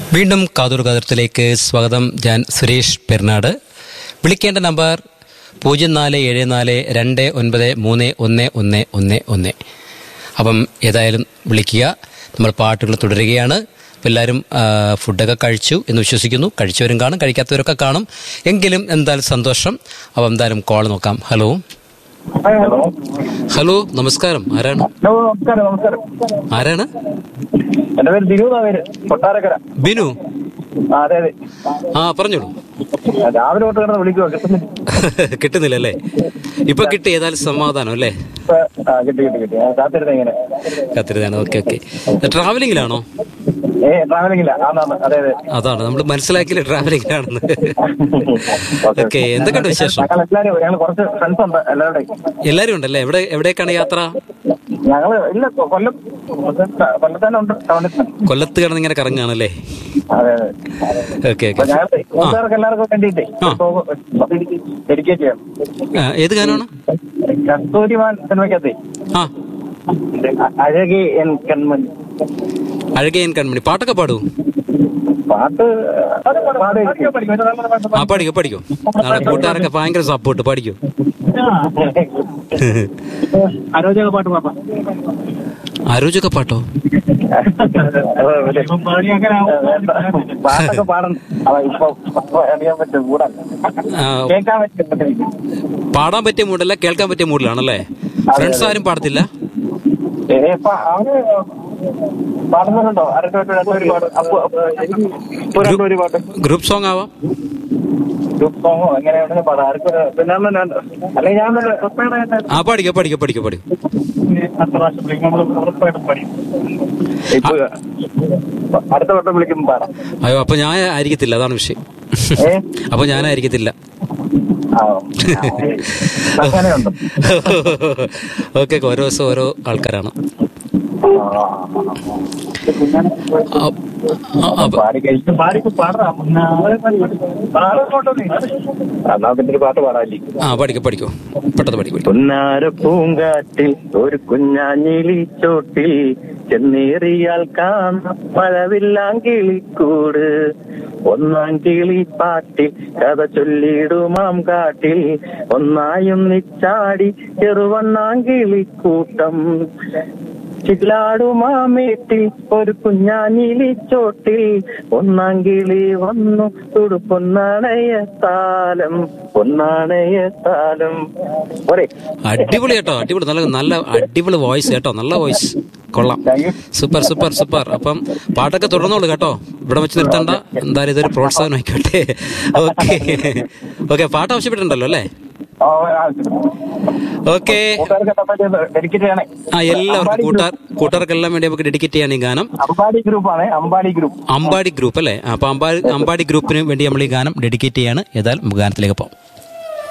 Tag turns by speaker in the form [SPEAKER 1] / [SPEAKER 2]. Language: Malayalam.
[SPEAKER 1] വീണ്ടും കാതൂർ കാതൃത്തിലേക്ക് സ്വാഗതം ഞാൻ സുരേഷ് പെർനാട് വിളിക്കേണ്ട നമ്പർ പൂജ്യം നാല് ഏഴ് നാല് രണ്ട് ഒൻപത് മൂന്ന് ഒന്ന് ഒന്ന് ഒന്ന് ഒന്ന് അപ്പം ഏതായാലും വിളിക്കുക നമ്മൾ പാട്ടുകൾ തുടരുകയാണ് അപ്പോൾ എല്ലാവരും ആ, ഫുഡൊക്കെ കഴിച്ചു എന്ന് വിശ്വസിക്കുന്നു കഴിച്ചവരും കാണും കഴിക്കാത്തവരൊക്കെ കാണും എങ്കിലും എന്തായാലും സന്തോഷം അപ്പം എന്തായാലും കോൾ നോക്കാം ഹലോ
[SPEAKER 2] ഹലോ
[SPEAKER 1] ഹലോ നമസ്കാരം ആരാണ്
[SPEAKER 2] ഹലോ നമസ്കാരം നമസ്കാരം
[SPEAKER 1] ആരാണ്
[SPEAKER 2] എന്റെ പേര് ദിനൂന്നാ പേര് കൊട്ടാരക്കര
[SPEAKER 1] ബിനു
[SPEAKER 2] ആ അതെ അതെ
[SPEAKER 1] ആ പറഞ്ഞോളൂ
[SPEAKER 2] ആ, രാവിലെ തൊട്ട് കിടന്ന് വിളിക്കുക കിട്ടുന്നില്ല
[SPEAKER 1] കിട്ടുന്നില്ല അല്ലേ ഇപ്പൊ കിട്ടി ഏതായാലും സമാധാനം അല്ലേ
[SPEAKER 2] ഇപ്പൊ, ആ കിട്ടി കിട്ടി കിട്ടി ഞാൻ കാത്തിരുന്ന ഇങ്ങനെ
[SPEAKER 1] കത്തിരിതാണ് ഓക്കെ ഓക്കെ ട്രാവലിംഗിലാണോ
[SPEAKER 2] ഏ ട്രാവലിംഗില്ല ആന്നാന്ന് അതെ അതെ
[SPEAKER 1] അതാണ് നമ്മൾ മനസ്സിലാക്കിയില്ല ട്രാവലിംഗിലാണെന്ന് ഓക്കെ എന്തൊക്കെയുണ്ട് വിശേഷം
[SPEAKER 2] ഞങ്ങൾ എല്ലാരും ഞങ്ങൾ കുറച്ച് ഫ്രണ്ട്സ് ഉണ്ട് എല്ലാവരുടെയും
[SPEAKER 1] എല്ലാരും ഉണ്ടല്ലേ എവിടെ എവിടേക്കാണ് യാത്ര
[SPEAKER 2] ഞങ്ങള് ഇല്ല കൊല്ലം കൊല്ലത്ത് തന്നെ ഉണ്ട് ടൗണിൽ തന്നെ
[SPEAKER 1] കൊല്ലത്ത് കിടന്ന് ഇങ്ങനെ കറങ്ങുകയാണല്ലേ
[SPEAKER 2] അതെ അതെ
[SPEAKER 1] ഓക്കെ
[SPEAKER 2] അപ്പൊ
[SPEAKER 1] ഓക്കെ
[SPEAKER 2] ഞങ്ങൾ കൂട്ടുകാർക്ക് എല്ലാവർക്കും വേണ്ടിയിട്ടേ
[SPEAKER 1] ആ.
[SPEAKER 2] ഡെഡിക്കേറ്റ് ചെയ്യാം
[SPEAKER 1] ഏത് ഗാനമാണ്
[SPEAKER 2] കസ്തൂരിമാൻ സിനിമയ്ക്കകത്തെ
[SPEAKER 1] ആ
[SPEAKER 2] അഴകി എൻ കൺമൻ
[SPEAKER 1] അഴകയൻ കൺമണി പാട്ടൊക്കെ പാടൂ
[SPEAKER 2] പാട്ട് പാടുമായിരിക്കും.
[SPEAKER 1] ആ പഠിക്കോ പഠിക്കോ നാളെ കൂട്ടുകാരൊക്കെ ഭയങ്കര സപ്പോർട്ട് പഠിക്കോ
[SPEAKER 2] അരോചക പാട്ട് പാപ്പാ
[SPEAKER 1] ആരോഗ്യമൊക്കെ പാട്ടോ
[SPEAKER 2] പാട്ടൊക്കെ പാടണം അതാ ഇപ്പൊ അറിയാൻ പറ്റും കൂടാൻ
[SPEAKER 1] ആ,
[SPEAKER 2] കേൾക്കാൻ പറ്റും
[SPEAKER 1] പാടാൻ പറ്റിയ മൂഡല്ല കേൾക്കാൻ പറ്റിയ മൂഡിലാണല്ലേ ഫ്രണ്ട്സ് ആരും പാടത്തില്ല
[SPEAKER 2] അവന് പാടുന്നുണ്ടോ അരട്ട് ഒരു പാട്ട് അപ്പൊ അപ്പൊ എനിക്ക് ഇപ്പൊ രണ്ടും ഒരു പാട്ട്
[SPEAKER 1] ഗ്രൂപ്പ് സോങ് ആവാം
[SPEAKER 2] ഗ്രൂപ്പ് സോങ്ങോ എങ്ങനെയാണെന്ന് പാടാം ആർക്കും ഒരു- പിന്നെ ഞാൻ തന്നെ അല്ലെങ്കിൽ ഞാൻ തന്നെ prepare ആയിട്ട്
[SPEAKER 1] ആ പഠിക്കോ പഠിക്കോ പഠിക്കോ പഠിക്കോ
[SPEAKER 2] അടുത്ത പ്രാവശ്യം വിളിക്കും നമ്മൾ ഉറപ്പായിട്ടും പഠിക്കും ഇപ്പൊ അടുത്ത വട്ടം വിളിക്കുമ്പോൾ പാടാം
[SPEAKER 1] അയ്യോ അപ്പൊ ഞാൻ ആയിരിക്കത്തില്ല അതാണ് വിഷയം
[SPEAKER 2] ഏ
[SPEAKER 1] അപ്പൊ ഞാനായിരിക്കത്തില്ല
[SPEAKER 2] ആ അങ്ങനെയുണ്ട്
[SPEAKER 1] ഓക്കെ ഓരോ ദിവസം ഓരോ ആൾക്കാരാണ് ആ, ആ, അപ്പൊ
[SPEAKER 2] പാടി കഴിച്ചു പാടിക്ക് പാടാം എന്നാ പിന്നെ ഒരു പാട്ട് പാടാല്ലേ
[SPEAKER 1] ആ പഠിക്കോ പഠിക്കോ പെട്ടെന്ന് പഠിക്കും
[SPEAKER 2] പൊന്നാര പൂങ്കാറ്റിൽ ഒരു കുഞ്ഞാഞ്ഞിലി ചോട്ടിൽ ചെന്നേറിയാൽ കാണാം മഴവില്ലാൻ കിളിക്കൂട് ഒന്നാം കിളി പാട്ടിൽ കഥ ചൊല്ലിടുമാം കാട്ടിൽ ഒന്നായും നിച്ചാടി ചെറുവണ്ണാം കിളിക്കൂട്ടം ചില്ലാടുമാമേട്ടിൽ ഒരു കുഞ്ഞാഞ്ഞിലി ചോട്ടിൽ ഒന്നാം കിളി വന്നു തുടുപ്പൊന്നാണയ താലം പൊന്നാണയ താലം പോരെ
[SPEAKER 1] അടിപൊളി കേട്ടോ അടിപൊളി നല്ല നല്ല അടിപൊളി വോയിസ് കേട്ടോ നല്ല വോയിസ് കൊള്ളാം
[SPEAKER 2] thank you
[SPEAKER 1] super super super അപ്പം പാട്ടൊക്കെ തുടർന്നോളൂ കേട്ടോ ഇവിടെ വെച്ച് നിർത്തണ്ട എന്തായാലും ഇതൊരു പ്രോത്സാഹനം ആയിക്കോട്ടെ ഓക്കെ ഓക്കെ പാട്ട് ആവശ്യപ്പെട്ടിട്ടുണ്ടല്ലോ അല്ലേ
[SPEAKER 2] ആ, ആ,
[SPEAKER 1] ഓക്കെ
[SPEAKER 2] കൂട്ടുകാർക്ക് പറ്റിയത് ഡെഡിക്കേറ്റ് ചെയ്യണേ
[SPEAKER 1] ആ എല്ലാവർക്കും
[SPEAKER 2] അമ്പാടി
[SPEAKER 1] കൂട്ടുകാർ കൂട്ടുകാർക്കെല്ലാം വേണ്ടി നമുക്ക് ഡെഡിക്കേറ്റ് ചെയ്യാൻ ഈ ഗാനം
[SPEAKER 2] അമ്പാടി ഗ്രൂപ്പാണ് അമ്പാടി ഗ്രൂപ്പ്
[SPEAKER 1] അമ്പാടി ഗ്രൂപ്പ് അല്ലേ അപ്പൊ അമ്പാടി അമ്പാടി ഗ്രൂപ്പിന് വേണ്ടി നമ്മൾ ഈ ഗാനം ഡെഡിക്കേറ്റ് ചെയ്യാണ് ഏതായാലും നമുക്ക് ഗാനത്തിലേക്ക് പോകാം